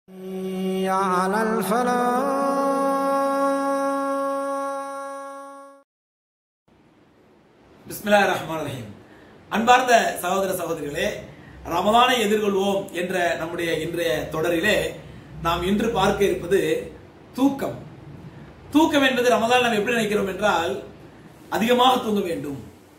حي على الفلاح பிஸ்மில்லா ரஹ்மான் ரஹீம் அன்பார்ந்த சகோதர சகோதரிகளே ரமலானை எதிர்கொள்வோம் என்ற நம்முடைய இன்றைய தொடரிலே நாம் இன்று பார்க்க இருப்பது தூக்கம் தூக்கம் என்பது ரமலான் நாம் எப்படி நினைக்கிறோம் என்றால் அதிகமாக தூங்க வேண்டும்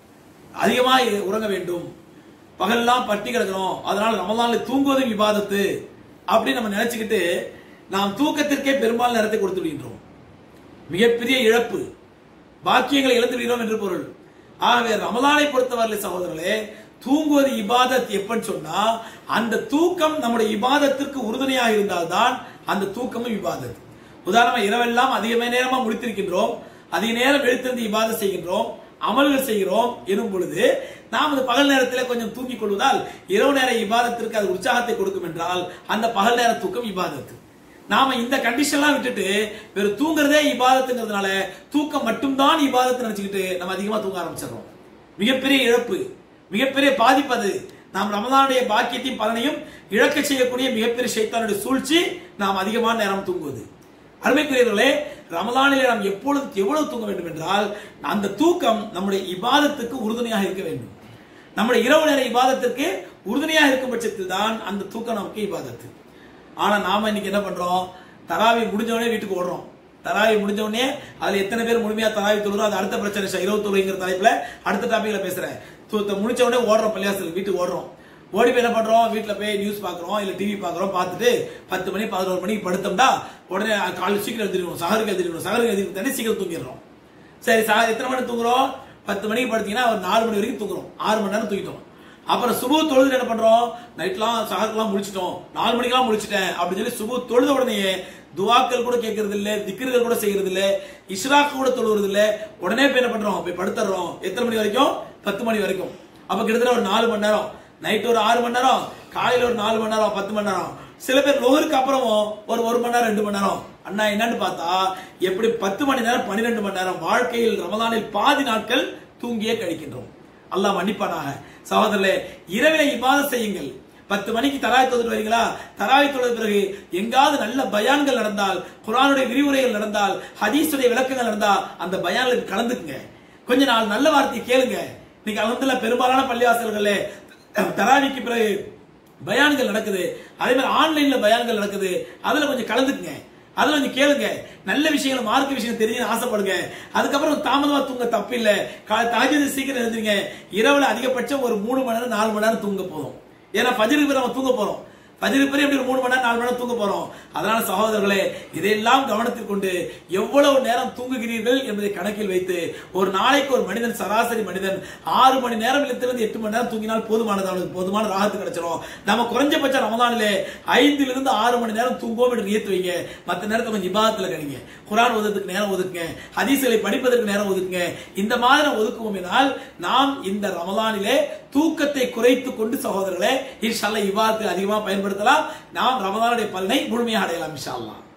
அதிகமாக உறங்க வேண்டும் பகல்லாம் பட்டி கிடக்கிறோம் அதனால ரமலான்ல தூங்குவதும் விவாதத்து அப்படின்னு நம்ம நினைச்சுக்கிட்டு நாம் தூக்கத்திற்கே பெரும்பாலும் நேரத்தை கொடுத்து விடுகின்றோம் மிகப்பெரிய இழப்பு பாக்கியங்களை இழந்து விடுகிறோம் என்று பொருள் ஆகவே ரமலானை பொறுத்தவரை சகோதரர்களே தூங்குவது இபாதத் எப்பன்னு சொன்னா அந்த தூக்கம் நம்முடைய இபாதத்திற்கு உறுதுணையாக இருந்தால்தான் அந்த தூக்கமும் இபாதத் உதாரணமா இரவெல்லாம் அதிகமே நேரமா முடித்திருக்கின்றோம் அதிக நேரம் எழுத்திருந்து இபாதத் செய்கின்றோம் அமல்கள் செய்கிறோம் எனும் பொழுது நாம் அந்த பகல் நேரத்தில் கொஞ்சம் தூங்கிக் கொள்வதால் இரவு நேர இபாதத்திற்கு அது உற்சாகத்தை கொடுக்கும் என்றால் அந்த பகல் நேர தூக்கம் இபாதத்து நாம இந்த கண்டிஷன்லாம் விட்டுட்டு வெறும் தூங்குறதே இபாதத்துங்கிறதுனால தூக்கம் மட்டும்தான் இபாதத்தை நினைச்சுக்கிட்டு நம்ம அதிகமா தூங்க ஆரம்பிச்சிடறோம் மிகப்பெரிய இழப்பு மிகப்பெரிய பாதிப்பு அது நாம் ரமதானுடைய பாக்கியத்தையும் பலனையும் இழக்க செய்யக்கூடிய மிகப்பெரிய சைத்தானுடைய சூழ்ச்சி நாம் அதிகமான நேரம் தூங்குவது அருமைக்குரியவர்களே ரமலானிலே நாம் எப்பொழுது எவ்வளவு தூங்க வேண்டும் என்றால் அந்த தூக்கம் நம்முடைய இபாதத்துக்கு உறுதுணையாக இருக்க வேண்டும் நம்முடைய இரவு நேர இபாதத்திற்கு உறுதுணையாக இருக்கும் பட்சத்தில் தான் அந்த தூக்கம் நமக்கு இபாதத்து ஆனா நாம இன்னைக்கு என்ன பண்றோம் தராவி முடிஞ்ச உடனே வீட்டுக்கு ஓடுறோம் தராவி முடிஞ்ச உடனே அதுல எத்தனை பேர் முழுமையா தராவி தொழுறோம் அது அடுத்த பிரச்சனை சார் இரவு தொழுகிற தலைப்புல அடுத்த டாபிக்ல பேசுறேன் து- முடிச்ச உடனே ஓடுறோம் பள்ளியாசல் வீட்டுக்கு ஓடுறோம் ஓடி போய் என்ன பண்றோம் வீட்டுல போய் நியூஸ் பாக்குறோம் இல்ல டிவி பாக்குறோம் பார்த்துட்டு பத்து மணி பதினோரு மணிக்கு படுத்தோம்னா உடனே காலையில் சீக்கிரம் எழுந்திரிக்கணும் சகருக்கு எழுந்திரிக்கணும் சகருக்கு எழுந்திரிக்கணும் தானே சீக்கிரம் தூங்கிடுறோம் சரி சா- எத்தனை மணி தூங்குறோம் பத்து மணிக்கு படுத்தீங்கன்னா ஒரு நாலு மணி வரைக்கும் தூங்குறோம் ஆறு மணி நேரம் தூங்கிட்டோம் அப்புறம் சுபு தொழுது என்ன பண்றோம் நைட்லாம் சகருக்குலாம் முடிச்சிட்டோம் நாலு மணிக்கெல்லாம் முடிச்சிட்டேன் அப்படின்னு சொல்லி சுபு தொழுத உடனே துவாக்கள் கூட கேட்கறது இல்ல திக்ருகள் கூட செய்யறது இல்ல இஷ்ராக்கு கூட தொழுவது இல்ல உடனே போய் என்ன பண்றோம் போய் படுத்துறோம் எத்தனை மணி வரைக்கும் பத்து மணி வரைக்கும் அப்ப கிட்டத்தட்ட ஒரு நாலு மணி நேரம் நைட் ஒரு ஆறு மணி நேரம் காலையில ஒரு நாலு மணி நேரம் பத்து மணி நேரம் சில பேர் லோகருக்கு அப்புறமும் ஒரு ஒரு மணி நேரம் ரெண்டு மணி நேரம் அண்ணா என்னன்னு பார்த்தா எப்படி பத்து மணி நேரம் பன்னிரெண்டு மணி நேரம் வாழ்க்கையில் ரமதானில் பாதி நாட்கள் தூங்கியே கழிக்கின்றோம் அல்லாஹ் மன்னிப்பானாக சகோதரர்களே இரவில இபாதத் செய்யுங்கள் பத்து மணிக்கு தராய் தொழுது வரீங்களா தராய் தொழுத பிறகு எங்காவது நல்ல பயான்கள் நடந்தால் குரானுடைய விரிவுரைகள் நடந்தால் ஹதீஸுடைய விளக்கங்கள் நடந்தால் அந்த பயான்களுக்கு கலந்துக்குங்க கொஞ்ச நாள் நல்ல வார்த்தையை கேளுங்க இன்னைக்கு அலமதுல பெரும்பாலான பள்ளிவாசல்கள்ல தராவிக்கு பிறகு பயான்கள் நடக்குது அதே மாதிரி ஆன்லைன்ல பயான்கள் நடக்குது அதுல கொஞ்சம் கலந்துக்குங்க அதுல கொஞ்சம் கேளுங்க நல்ல விஷயங்கள் மார்க்க விஷயம் தெரிஞ்சுன்னு ஆசைப்படுங்க அதுக்கப்புறம் தாமதமா தூங்க தப்பு இல்ல தாஜது சீக்கிரம் எழுந்துருங்க இரவுல அதிகபட்சம் ஒரு மூணு மணி நேரம் நாலு மணி நேரம் தூங்க போதும் ஏன்னா ஃபஜருக்கு பிறகு நம்ம தூங்க போறோம் ஃபஜருக்கு பிறகு எப்படி ஒரு மூணு மணி நேரம் நாலு மணி நேரம் தூங்க போறோம் அதனால சகோதரர்களே இதையெல்லாம் கவனத்தில் கொண்டு எவ்வளவு நேரம் தூங்குகிறீர்கள் என்பதை கணக்கில் வைத்து ஒரு நாளைக்கு ஒரு மனிதன் சராசரி மனிதன் ஆறு மணி நேரம் இருந்து எட்டு மணி நேரம் தூங்கினால் போதுமானது அவனுக்கு போதுமான ராகத்து கிடைச்சிடும் நம்ம குறைஞ்சபட்ச ரமதானிலே ஐந்துல இருந்து ஆறு மணி நேரம் தூங்குவோம் என்று நியத்து வைங்க மற்ற நேரத்தை கொஞ்சம் இபாதத்துல கணிங்க குரான் ஓதுறதுக்கு நேரம் ஒதுக்குங்க ஹதீஸ்களை படிப்பதற்கு நேரம் ஒதுக்குங்க இந்த மாதிரி ஒதுக்குவோம் என்றால் நாம் இந்த ரமலானிலே தூக்கத்தை குறைத்துக் கொண்டு சகோதரர்களே இன்ஷால்லா இவ்வாறு அதிகமாக பயன்படுத்தலாம் நாம் ரமலானுடைய பலனை முழுமையாக அடையலாம் இன்ஷா அல்லாஹ்